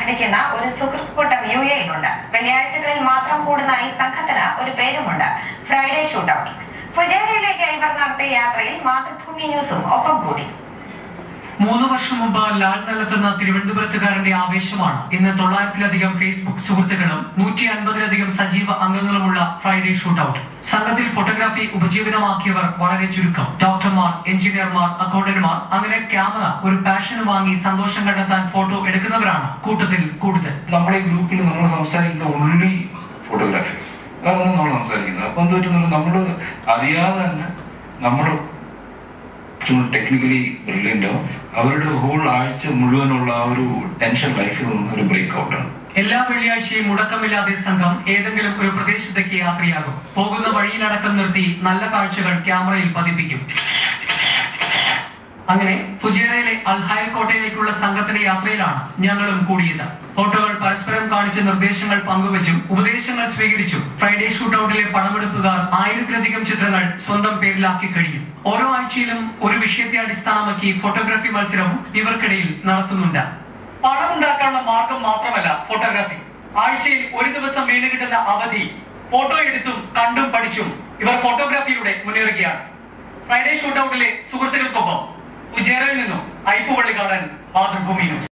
പ്രകടിപ്പിക്കുന്ന ഒരു സുഹൃത്ത് കൂട്ടം യു എയിലുണ്ട് വെള്ളിയാഴ്ചകളിൽ മാത്രം കൂടുന്ന ഈ സംഘത്തിന് ഒരു പേരുമുണ്ട് ഫ്രൈഡേ ഷൂട്ടൌട്ട് ഫുജേരയിലേക്ക് ഇവർ നടത്തിയ യാത്രയിൽ മാതൃഭൂമി ന്യൂസും ഒപ്പം കൂടി മൂന്ന് വർഷം മുമ്പ് ലാൽ നിലത്തുന്ന തിരുവനന്തപുരത്തുകാരന്റെ ആവേശമാണ് ഇന്ന് തൊള്ളായിരത്തിലധികം ഫേസ്ബുക്ക് സുഹൃത്തുക്കളും നൂറ്റി അൻപതിലധികം സജീവ അംഗങ്ങളുമുള്ള ഫ്രൈഡേ ഷൂട്ടൌട്ട് സംഘത്തിൽ ഫോട്ടോഗ്രാഫി ഉപജീവനമാക്കിയവർ വളരെ ചുരുക്കം ഡോക്ടർമാർ എഞ്ചിനീയർമാർ അക്കൗണ്ടന്റുമാർ അങ്ങനെ ക്യാമറ ഒരു പാഷന് വാങ്ങി സന്തോഷം കണ്ടെത്താൻ ഫോട്ടോ എടുക്കുന്നവരാണ് കൂട്ടത്തിൽ കൂടുതൽ നമ്മുടെ ഈ ഗ്രൂപ്പിൽ നമ്മൾ സംസാരിക്കുന്ന ഉള്ളി ഫോട്ടോഗ്രാഫി വേറെ ഒന്നും നമ്മൾ സംസാരിക്കുന്നത് അപ്പം എന്ത് പറ്റുന്നുണ്ട് നമ്മൾ അറിയാതെ തന്നെ നമ്മൾ ടെക്നിക്കലി ബ്രില്യൻ്റോ അവരുടെ ഹോൾ ആഴ്ച മുഴുവനുള്ള ആ ഒരു ടെൻഷൻ ലൈഫിൽ നിന്ന് ഒരു ബ്രേക്ക് ഔട്ടാണ് എല്ലാ വെള്ളിയാഴ്ചയും മുടക്കമില്ലാതെ സംഘം ഏതെങ്കിലും ഒരു പ്രദേശത്തേക്ക് യാത്രയാകും പോകുന്ന വഴിയിലടക്കം നിർത്തി നല്ല കാഴ്ചകൾ ക്യാമറയിൽ പതിപ്പിക്കും അങ്ങനെ ഫുജേറയിലെ അൽഹയൽ കോട്ടയിലേക്കുള്ള സംഘത്തിന്റെ യാത്രയിലാണ് ഞങ്ങളും കൂടിയത് ഫോട്ടോകൾ പരസ്പരം കാണിച്ച നിർദ്ദേശങ്ങൾ പങ്കുവച്ചും ഉപദേശങ്ങൾ സ്വീകരിച്ചും ഫ്രൈഡേ ഷൂട്ടൌട്ടിലെ പണമെടുപ്പുകാർ ആയിരത്തിലധികം ചിത്രങ്ങൾ സ്വന്തം പേരിലാക്കി കഴിഞ്ഞു ഓരോ ആഴ്ചയിലും ഒരു വിഷയത്തെ അടിസ്ഥാനമാക്കി ഫോട്ടോഗ്രാഫി മത്സരവും ഇവർക്കിടയിൽ നടത്തുന്നുണ്ട് പണം ഉണ്ടാക്കാനുള്ള മാർഗം മാത്രമല്ല ഫോട്ടോഗ്രാഫി ആഴ്ചയിൽ ഒരു ദിവസം വീണ് കിട്ടുന്ന അവധി ഫോട്ടോ എടുത്തും കണ്ടും പഠിച്ചും ഇവർ ഫോട്ടോഗ്രാഫിയിലൂടെ മുന്നേറുകയാണ് ഫ്രൈഡേ ഷൂട്ടൌട്ടിലെ സുഹൃത്തുക്കൾക്കൊപ്പം ഫുജേറയിൽ നിന്നും ഐപ്പുപള്ളിക്കാടൻ മാതൃഭൂമി ന്യൂസ്